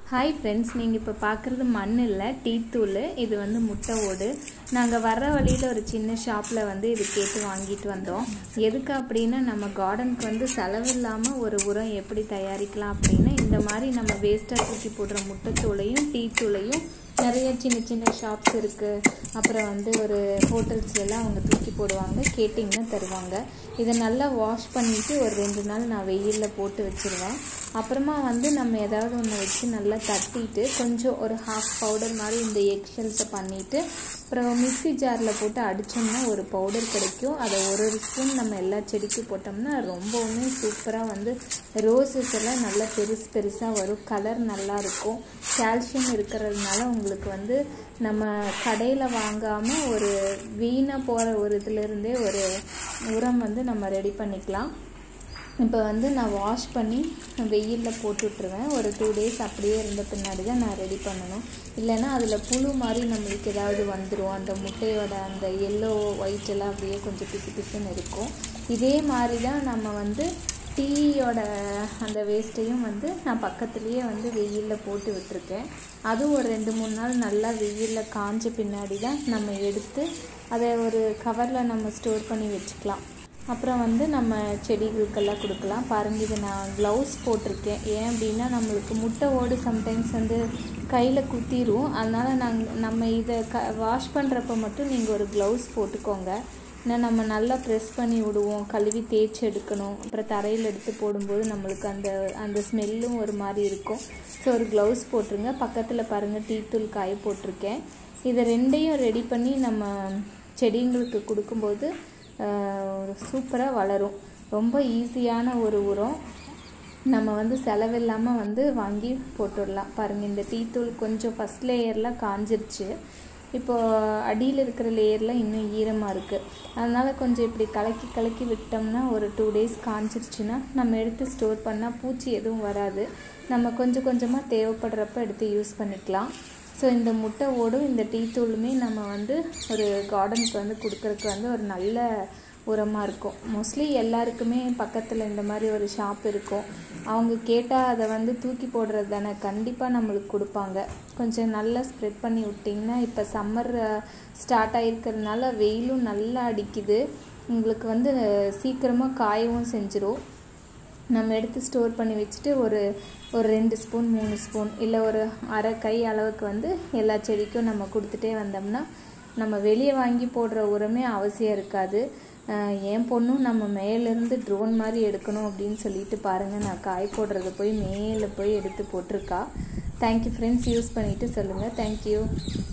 hi friends நீங்கள் இப்போ பார்க்குறது மண் இல்லை டீத்தூள் இது வந்து முட்டை ஓடு நாங்கள் வர்ற வழியில் ஒரு சின்ன ஷாப்பில் வந்து இது கேட்டு வாங்கிட்டு வந்தோம் எதுக்கு அப்படின்னா நம்ம கார்டனுக்கு வந்து செலவு இல்லாமல் ஒரு உரம் எப்படி தயாரிக்கலாம் அப்படின்னு இந்த மாதிரி நம்ம வேஸ்ட்டாக தூக்கி போடுற முட்டைத்தூளையும் டீத்தூளையும் நிறைய சின்ன சின்ன ஷாப்ஸ் இருக்குது அப்புறம் வந்து ஒரு ஹோட்டல்ஸ்லாம் அவங்க தூக்கி போடுவாங்க கேட்டிங்கன்னா தருவாங்க இதை நல்லா வாஷ் பண்ணிவிட்டு ஒரு ரெண்டு நாள் நான் வெயிலில் போட்டு வச்சுருவேன் அப்புறமா வந்து நம்ம ஏதாவது ஒன்று வச்சு நல்லா தட்டிட்டு கொஞ்சம் ஒரு ஹாஃப் பவுடர் மாதிரி இந்த எக் ஷெல்ஸை பண்ணிவிட்டு அப்புறம் மிக்ஸி ஜாரில் போட்டு அடித்தோம்னா ஒரு பவுடர் கிடைக்கும் அதை ஒரு ஒரு ஸ்பூன் நம்ம எல்லா செடிக்கும் போட்டோம்னா ரொம்பவுமே சூப்பராக வந்து ரோஸஸ் எல்லாம் நல்லா பெருசு பெருசாக வரும் கலர் நல்லாயிருக்கும் கால்சியம் இருக்கிறதுனால உங்களுக்கு வந்து நம்ம கடையில் வாங்காமல் ஒரு வீணாக போகிற ஒரு இதுலேருந்தே ஒரு உரம் வந்து நம்ம ரெடி பண்ணிக்கலாம் இப்போ வந்து நான் வாஷ் பண்ணி வெயிலில் போட்டு விட்ருவேன் ஒரு டூ டேஸ் அப்படியே இருந்த பின்னாடி தான் நான் ரெடி பண்ணணும் இல்லைன்னா அதில் புழு மாதிரி நம்மளுக்கு ஏதாவது வந்துடும் அந்த முட்டையோட அந்த எல்லோ ஒயிட் எல்லாம் அப்படியே கொஞ்சம் பிசு பிசுன்னு இருக்கும் இதே மாதிரி தான் நம்ம வந்து டீயோட அந்த வேஸ்ட்டையும் வந்து நான் பக்கத்துலேயே வந்து வெயிலில் போட்டு விட்டுருக்கேன் அதுவும் ஒரு ரெண்டு மூணு நாள் நல்லா வெயிலில் காஞ்ச பின்னாடி தான் நம்ம எடுத்து அதை ஒரு கவரில் நம்ம ஸ்டோர் பண்ணி வச்சுக்கலாம் அப்புறம் வந்து நம்ம செடிகளுக்கெல்லாம் கொடுக்கலாம் பாருங்கள் இது நான் க்ளவுஸ் போட்டிருக்கேன் ஏன் அப்படின்னா நம்மளுக்கு முட்டை ஓடு சம்டைம்ஸ் வந்து கையில் குத்திரும் அதனால் நாங்கள் நம்ம இதை க வாஷ் பண்ணுறப்ப மட்டும் நீங்கள் ஒரு க்ளவுஸ் போட்டுக்கோங்க ஏன்னா நம்ம நல்லா ப்ரெஸ் பண்ணி விடுவோம் கழுவி தேய்ச்சி எடுக்கணும் அப்புறம் தரையில் எடுத்து போடும்போது நம்மளுக்கு அந்த அந்த ஸ்மெல்லும் ஒரு மாதிரி இருக்கும் ஸோ ஒரு க்ளவுஸ் போட்டுருங்க பக்கத்தில் பாருங்கள் டீத்தூள் காய போட்டிருக்கேன் இதை ரெண்டையும் ரெடி பண்ணி நம்ம செடிங்களுக்கு கொடுக்கும்போது சூப்பராக வளரும் ரொம்ப ஈஸியான ஒரு உரம் நம்ம வந்து செலவில்லாமல் வந்து வாங்கி போட்டுடலாம் பாருங்கள் இந்த டீத்தூள் கொஞ்சம் ஃபஸ்ட் லேயர்லாம் காஞ்சிருச்சு இப்போது அடியில் இருக்கிற லேயரில் இன்னும் ஈரமாக இருக்குது அதனால் கொஞ்சம் இப்படி கலக்கி கலக்கி விட்டோம்னா ஒரு டூ டேஸ் காஞ்சிருச்சுன்னா நம்ம எடுத்து ஸ்டோர் பண்ணால் பூச்சி எதுவும் வராது நம்ம கொஞ்சம் கொஞ்சமாக தேவைப்படுறப்ப எடுத்து யூஸ் பண்ணிக்கலாம் ஸோ இந்த முட்டை ஓடும் இந்த டீ தூளுமே நம்ம வந்து ஒரு கார்டனுக்கு வந்து கொடுக்கறதுக்கு வந்து ஒரு நல்ல உரமாக இருக்கும் மோஸ்ட்லி எல்லாருக்குமே பக்கத்தில் இந்த மாதிரி ஒரு ஷாப் இருக்கும் அவங்க கேட்டால் அதை வந்து தூக்கி போடுறது தானே கண்டிப்பாக நம்மளுக்கு கொடுப்பாங்க கொஞ்சம் நல்லா ஸ்ப்ரெட் பண்ணி விட்டிங்கன்னா இப்போ சம்மர் ஸ்டார்ட் ஆகிருக்கிறதுனால வெயிலும் நல்லா அடிக்குது உங்களுக்கு வந்து சீக்கிரமாக காயவும் செஞ்சிடும் நம்ம எடுத்து ஸ்டோர் பண்ணி வச்சுட்டு ஒரு ஒரு ரெண்டு ஸ்பூன் மூணு ஸ்பூன் இல்லை ஒரு அரை கை அளவுக்கு வந்து எல்லா செடிக்கும் நம்ம கொடுத்துட்டே வந்தோம்னா நம்ம வெளியே வாங்கி போடுற உரமே அவசியம் இருக்காது என் பொண்ணும் நம்ம மேலேருந்து ட்ரோன் மாதிரி எடுக்கணும் அப்படின்னு சொல்லிட்டு பாருங்கள் நான் காய் போடுறது போய் மேலே போய் எடுத்து போட்டிருக்கா தேங்க்யூ ஃப்ரெண்ட்ஸ் யூஸ் பண்ணிவிட்டு சொல்லுங்கள் தேங்க்யூ